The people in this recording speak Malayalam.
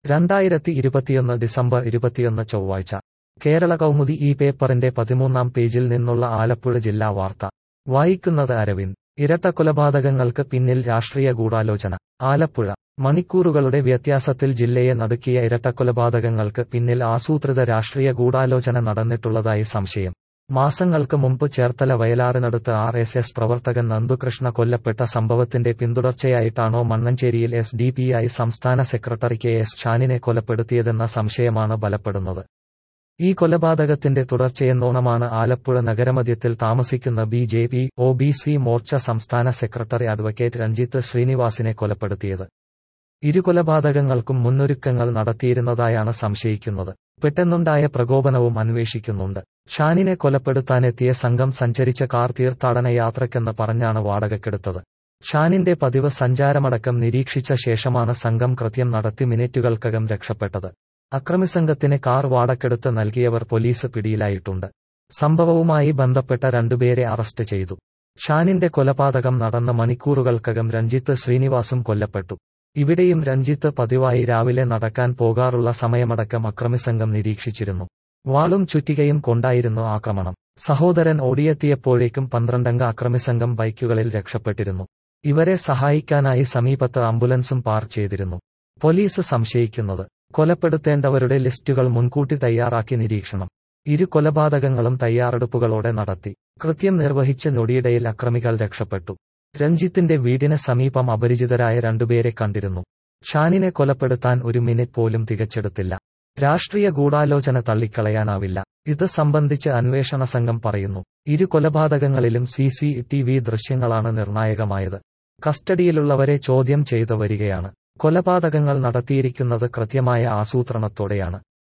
രണ്ടായിരത്തി ഇരുപത്തിയൊന്ന് ഡിസംബർ ഇരുപത്തിയൊന്ന് ചൊവ്വാഴ്ച കേരള കൗമുദി ഈ പേപ്പറിന്റെ പതിമൂന്നാം പേജിൽ നിന്നുള്ള ആലപ്പുഴ ജില്ലാ വാർത്ത വായിക്കുന്നത് അരവിന്ദ് ഇരട്ടക്കൊലപാതകങ്ങൾക്ക് പിന്നിൽ രാഷ്ട്രീയ ഗൂഢാലോചന ആലപ്പുഴ മണിക്കൂറുകളുടെ വ്യത്യാസത്തിൽ ജില്ലയെ നടുക്കിയ ഇരട്ടക്കൊലപാതകങ്ങൾക്ക് പിന്നിൽ ആസൂത്രിത രാഷ്ട്രീയ ഗൂഢാലോചന നടന്നിട്ടുള്ളതായി സംശയം മാസങ്ങൾക്ക് മുമ്പ് ചേർത്തല വയലാറിനടുത്ത് ആർ എസ് എസ് പ്രവർത്തകൻ നന്ദുകൃഷ്ണ കൊല്ലപ്പെട്ട സംഭവത്തിന്റെ പിന്തുടർച്ചയായിട്ടാണോ മണ്ണഞ്ചേരിയിൽ എസ് ഡി പി ഐ സംസ്ഥാന സെക്രട്ടറി കെ എസ് ഷാനിനെ കൊലപ്പെടുത്തിയതെന്ന സംശയമാണ് ബലപ്പെടുന്നത് ഈ കൊലപാതകത്തിന്റെ തുടർച്ചയെന്നോണമാണ് ആലപ്പുഴ നഗരമധ്യത്തിൽ താമസിക്കുന്ന B J P O B C Morcha സംസ്ഥാന സെക്രട്ടറി അഡ്വക്കേറ്റ് രഞ്ജിത്ത് ശ്രീനിവാസിനെ കൊലപ്പെടുത്തിയത് ഇരു കൊലപാതകങ്ങൾക്കും മുന്നൊരുക്കങ്ങൾ നടത്തിയിരുന്നതായാണ് സംശയിക്കുന്നത് പെട്ടെന്നുണ്ടായ പ്രകോപനവും അന്വേഷിക്കുന്നുണ്ട് ഷാനിനെ കൊലപ്പെടുത്താനെത്തിയ സംഘം സഞ്ചരിച്ച കാർ തീർത്ഥാടന യാത്രയ്ക്കെന്ന് പറഞ്ഞാണ് വാടകയ്ക്കെടുത്തത് ഷാനിന്റെ പതിവ് സഞ്ചാരമടക്കം നിരീക്ഷിച്ച ശേഷമാണ് സംഘം കൃത്യം നടത്തി മിനിറ്റുകൾക്കകം രക്ഷപ്പെട്ടത് അക്രമിസംഘത്തിന് കാർ വാടക്കെടുത്ത് നൽകിയവർ പോലീസ് പിടിയിലായിട്ടുണ്ട് സംഭവവുമായി ബന്ധപ്പെട്ട രണ്ടുപേരെ അറസ്റ്റ് ചെയ്തു ഷാനിന്റെ കൊലപാതകം നടന്ന മണിക്കൂറുകൾക്കകം രഞ്ജിത്ത് ശ്രീനിവാസും കൊല്ലപ്പെട്ടു ഇവിടെയും രഞ്ജിത്ത് പതിവായി രാവിലെ നടക്കാൻ പോകാറുള്ള സമയമടക്കം അക്രമിസംഘം നിരീക്ഷിച്ചിരുന്നു വാളും ചുറ്റികയും കൊണ്ടായിരുന്നു ആക്രമണം സഹോദരൻ ഓടിയെത്തിയപ്പോഴേക്കും പന്ത്രണ്ടംഗ അക്രമിസംഘം ബൈക്കുകളിൽ രക്ഷപ്പെട്ടിരുന്നു ഇവരെ സഹായിക്കാനായി സമീപത്ത് ആംബുലൻസും പാർക്ക് ചെയ്തിരുന്നു പോലീസ് സംശയിക്കുന്നത് കൊലപ്പെടുത്തേണ്ടവരുടെ ലിസ്റ്റുകൾ മുൻകൂട്ടി തയ്യാറാക്കി നിരീക്ഷണം ഇരു കൊലപാതകങ്ങളും തയ്യാറെടുപ്പുകളോടെ നടത്തി കൃത്യം നിർവഹിച്ച നൊടിയിടയിൽ അക്രമികൾ രക്ഷപ്പെട്ടു രഞ്ജിത്തിന്റെ വീടിന് സമീപം അപരിചിതരായ രണ്ടുപേരെ കണ്ടിരുന്നു ഷാനിനെ കൊലപ്പെടുത്താൻ ഒരു മിനിറ്റ് പോലും തികച്ചെടുത്തില്ല രാഷ്ട്രീയ ഗൂഢാലോചന തള്ളിക്കളയാനാവില്ല ഇത് സംബന്ധിച്ച് അന്വേഷണ സംഘം പറയുന്നു ഇരു കൊലപാതകങ്ങളിലും സി സി ടി വി ദൃശ്യങ്ങളാണ് നിർണായകമായത് കസ്റ്റഡിയിലുള്ളവരെ ചോദ്യം ചെയ്തു വരികയാണ് കൊലപാതകങ്ങൾ നടത്തിയിരിക്കുന്നത് കൃത്യമായ ആസൂത്രണത്തോടെയാണ്